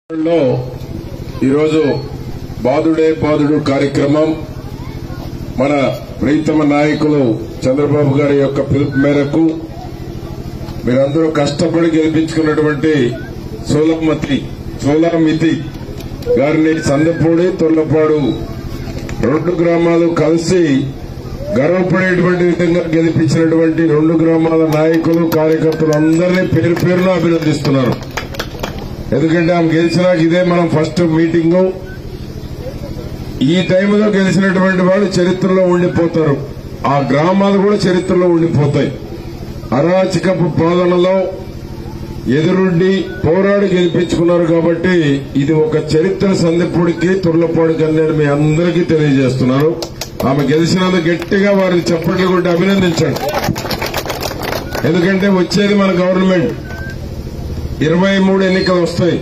లో ఈరోజు బాదుడే బాదుడు కార్యక్రమం మన ప్రీతమ నాయకులు చంద్రబాబు గారి యొక్క పిలుపు మేరకు మీరందరూ కష్టపడి గెలిపించుకున్నటువంటి సోలమతి సోలామితి గారిని సందపూడి తొల్లపాడు రెండు గ్రామాలు కలిసి గర్వపడేటువంటి విధంగా గెలిపించినటువంటి రెండు గ్రామాల నాయకులు కార్యకర్తలు అందరినీ పేరు పేరున అభినందిస్తున్నారు ఎందుకంటే ఆమె గెలిచినాక ఇదే మనం ఫస్ట్ మీటింగ్ ఈ టైంలో గెలిచినటువంటి వాళ్ళు చరిత్రలో ఉండిపోతారు ఆ గ్రామాలు కూడా చరిత్రలో ఉండిపోతాయి అరాచకపు పాలనలో ఎదురుండి పోరాడి గెలిపించుకున్నారు కాబట్టి ఇది ఒక చరిత్ర సందెప్పుడికి తుర్లపాడుకి అని నేను మీ అందరికీ తెలియజేస్తున్నాను ఆమె గెలిచినందుకు గట్టిగా వారిని చప్పట్లు కొట్టి అభినందించండి ఎందుకంటే వచ్చేది మన గవర్నమెంట్ ఇరవై మూడు ఎన్నికలు వస్తాయి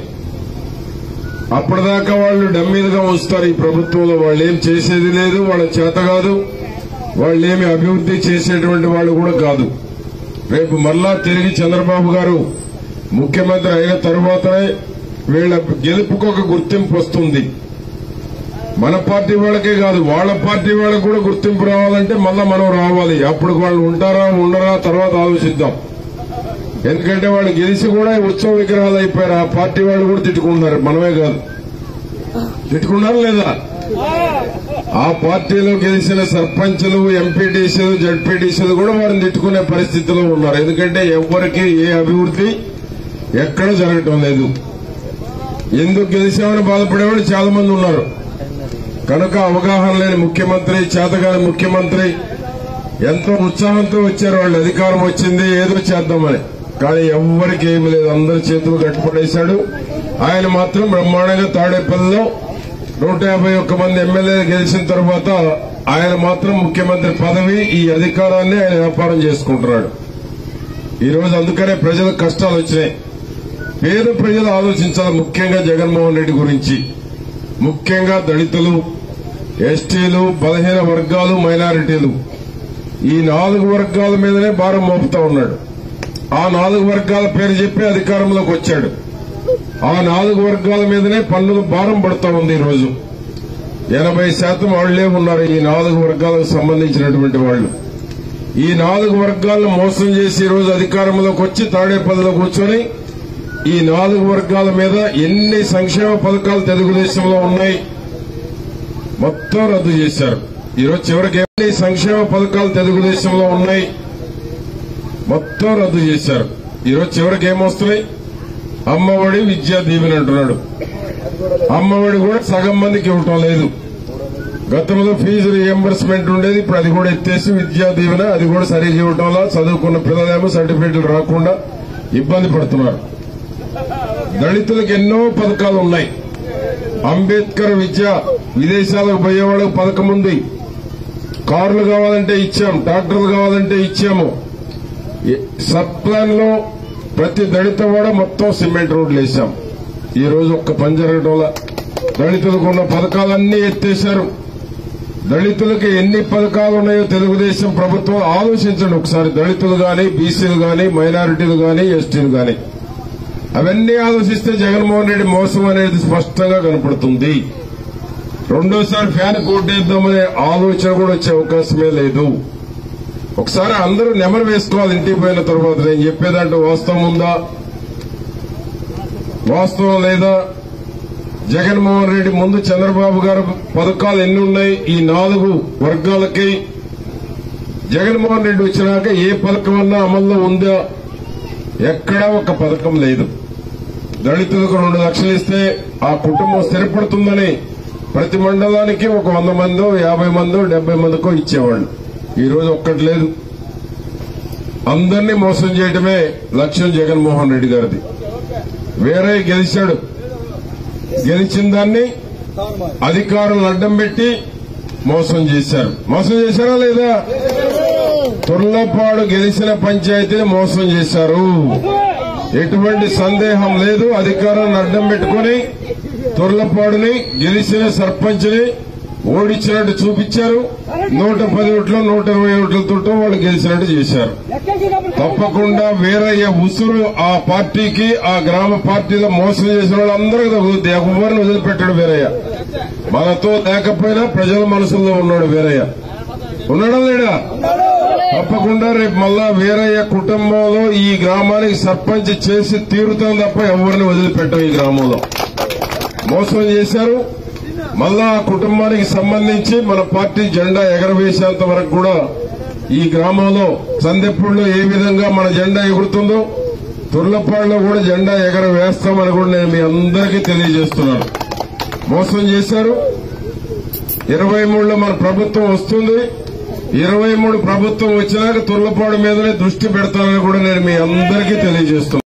అప్పటిదాకా వాళ్ళు డమ్మీలుగా ఉంచుతారు ఈ ప్రభుత్వంలో వాళ్ళు ఏం చేసేది లేదు వాళ్ళ చేత కాదు వాళ్ళు ఏమి అభివృద్ధి చేసేటువంటి వాళ్ళు కూడా కాదు రేపు మళ్ళా తిరిగి చంద్రబాబు గారు ముఖ్యమంత్రి అయిన తరువాతనే వీళ్ళ గెలుపుకు ఒక గుర్తింపు వస్తుంది మన పార్టీ వాళ్ళకే కాదు వాళ్ళ పార్టీ వాళ్ళకు కూడా గుర్తింపు రావాలంటే మళ్ళా మనం రావాలి అప్పుడు వాళ్ళు ఉంటారా ఉండరా తర్వాత ఆలోచిద్దాం ఎందుకంటే వాళ్ళు గెలిచి కూడా ఉత్సవ విగ్రహాలు అయిపోయారు ఆ పార్టీ వాళ్ళు కూడా తిట్టుకుంటున్నారు మనమే కాదు తిట్టుకున్నారు లేదా ఆ పార్టీలో గెలిచిన సర్పంచులు ఎంపీటీసీలు జడ్పీటీసీలు కూడా వారిని తిట్టుకునే పరిస్థితిలో ఉన్నారు ఎందుకంటే ఎవరికి ఏ అభివృద్ధి ఎక్కడ జరగటం లేదు ఎందుకు గెలిచామని బాధపడేవాళ్ళు చాలా మంది ఉన్నారు కనుక అవగాహన లేని ముఖ్యమంత్రి చేతగాని ముఖ్యమంత్రి ఎంతో ఉత్సాహంతో వచ్చారు వాళ్ళు అధికారం వచ్చింది ఏదో చేద్దామని కానీ ఎవ్వరికి ఏమీ లేదు అందరి చేతులు కట్టుపడేశాడు ఆయన మాత్రం బ్రహ్మాండంగా తాడేపల్లిలో నూట యాభై ఒక్క మంది ఎమ్మెల్యేలు గెలిచిన తర్వాత ఆయన మాత్రం ముఖ్యమంత్రి పదవి ఈ అధికారాన్ని ఆయన వ్యాపారం చేసుకుంటున్నాడు ఈ రోజు అందుకనే ప్రజలకు కష్టాలు వచ్చినాయి పేద ప్రజలు ఆలోచించాలి ముఖ్యంగా జగన్మోహన్ రెడ్డి గురించి ముఖ్యంగా దళితులు ఎస్టీలు బలహీన వర్గాలు మైనారిటీలు ఈ నాలుగు వర్గాల మీదనే భారం మోపుతా ఉన్నాడు ఆ నాలుగు వర్గాల పేరు చెప్పి అధికారంలోకి వచ్చాడు ఆ నాలుగు వర్గాల మీదనే పన్నుల భారం పడుతూ ఉంది ఈ రోజు ఎనభై శాతం వాళ్లే ఉన్నారు ఈ నాలుగు వర్గాలకు సంబంధించినటువంటి వాళ్ళు ఈ నాలుగు వర్గాలను మోసం చేసి ఈ రోజు అధికారంలోకి వచ్చి తాడేపల్లిలో కూర్చొని ఈ నాలుగు వర్గాల మీద ఎన్ని సంక్షేమ పథకాలు తెలుగుదేశంలో ఉన్నాయి మొత్తం రద్దు చేశారు ఈరోజు చివరికి ఎన్ని సంక్షేమ పథకాలు తెలుగుదేశంలో ఉన్నాయి మొత్తం రద్దు చేశారు ఈరోజు చివరికి ఏమొస్తున్నాయి అమ్మఒడి విద్యా దీవెన అంటున్నాడు అమ్మఒడి కూడా సగం మందికి ఇవ్వటం లేదు గతంలో ఫీజు రియంబర్స్మెంట్ ఉండేది ఇప్పుడు అది కూడా ఎత్తేసి విద్యా దీవెన అది కూడా సరిగ్గా ఇవ్వటంలో చదువుకున్న పిల్లలేమో సర్టిఫికెట్లు రాకుండా ఇబ్బంది పడుతున్నారు దళితులకు ఎన్నో పథకాలు ఉన్నాయి అంబేద్కర్ విద్య విదేశాలకు పోయేవాళ్ళకు పథకం ఉంది కార్లు కావాలంటే ఇచ్చాం ట్రాక్టర్లు కావాలంటే ఇచ్చాము సబ్ ప్లాన్ లో ప్రతి దళిత కూడా మొత్తం సిమెంట్ రోడ్లు వేశాం ఈ రోజు ఒక్క పని జరగడం వల్ల దళితులకు ఉన్న పథకాలన్నీ ఎత్తేశారు దళితులకు ఎన్ని పథకాలు ఉన్నాయో తెలుగుదేశం ప్రభుత్వం ఆలోచించండి ఒకసారి దళితులు గాని బీసీలు గాని మైనారిటీలు గాని ఎస్టీలు గాని అవన్నీ ఆలోచిస్తే జగన్మోహన్ రెడ్డి మోసం అనేది స్పష్టంగా కనపడుతుంది రెండోసారి ఫ్యాన్ కోటేద్దామనే ఆలోచన కూడా వచ్చే అవకాశమే లేదు ఒకసారి అందరూ నెమరు వేసుకోవాలి ఇంటికి పోయిన తర్వాత నేను చెప్పేదంటే వాస్తవం ఉందా వాస్తవం లేదా జగన్మోహన్ రెడ్డి ముందు చంద్రబాబు గారు పథకాలు ఎన్ని ఉన్నాయి ఈ నాలుగు వర్గాలకి జగన్మోహన్ రెడ్డి వచ్చినాక ఏ పథకం అన్నా అమల్లో ఉందా ఎక్కడా ఒక పథకం లేదు దళితులకు రెండు లక్షలు ఇస్తే ఆ కుటుంబం స్థిరపడుతుందని ప్రతి మండలానికి ఒక వంద మందో యాభై మందో డెబ్బై మందికో ఇచ్చేవాళ్ళు ఈ రోజు ఒక్కటి లేదు అందరినీ మోసం చేయడమే లక్ష్యం జగన్మోహన్ రెడ్డి గారిది వేరే గెలిచాడు గెలిచిన దాన్ని అధికారులు అడ్డం పెట్టి మోసం చేశారు మోసం చేశారా లేదా తుర్లపాడు గెలిచిన పంచాయతీని మోసం చేశారు ఎటువంటి సందేహం లేదు అధికారాన్ని అడ్డం పెట్టుకుని తుర్లపాడుని గెలిచిన సర్పంచ్ని ఓడించినట్టు చూపించారు నూట పది ఓట్లు నూట ఇరవై ఓట్లతో వాళ్ళు గెలిచినట్టు చేశారు తప్పకుండా వీరయ్య ఉసురు ఆ పార్టీకి ఆ గ్రామ పార్టీలో మోసం చేసిన వాళ్ళందరికీ తగులుద్ది ఎవరిని వదిలిపెట్టాడు వీరయ్య మనతో లేకపోయినా ప్రజల మనసులో ఉన్నాడు వీరయ్య ఉన్నాడా లేడా తప్పకుండా రేపు మళ్ళా వీరయ్య కుటుంబంలో ఈ గ్రామానికి సర్పంచ్ చేసి తీరుతాం తప్ప ఎవరిని వదిలిపెట్టాం ఈ గ్రామంలో మోసం చేశారు మళ్ళా ఆ కుటుంబానికి సంబంధించి మన పార్టీ జెండా ఎగరవేసేంత వరకు కూడా ఈ గ్రామంలో సందెప్పుడులో ఏ విధంగా మన జెండా ఎగురుతుందో తుర్లపాడులో కూడా జెండా ఎగరవేస్తామని కూడా నేను మీ అందరికీ తెలియజేస్తున్నాను మోసం చేశారు ఇరవై మూడులో మన ప్రభుత్వం వస్తుంది ఇరవై మూడు ప్రభుత్వం వచ్చినాక తుర్లపాడు మీదనే దృష్టి పెడతానని కూడా నేను మీ అందరికీ తెలియజేస్తున్నాను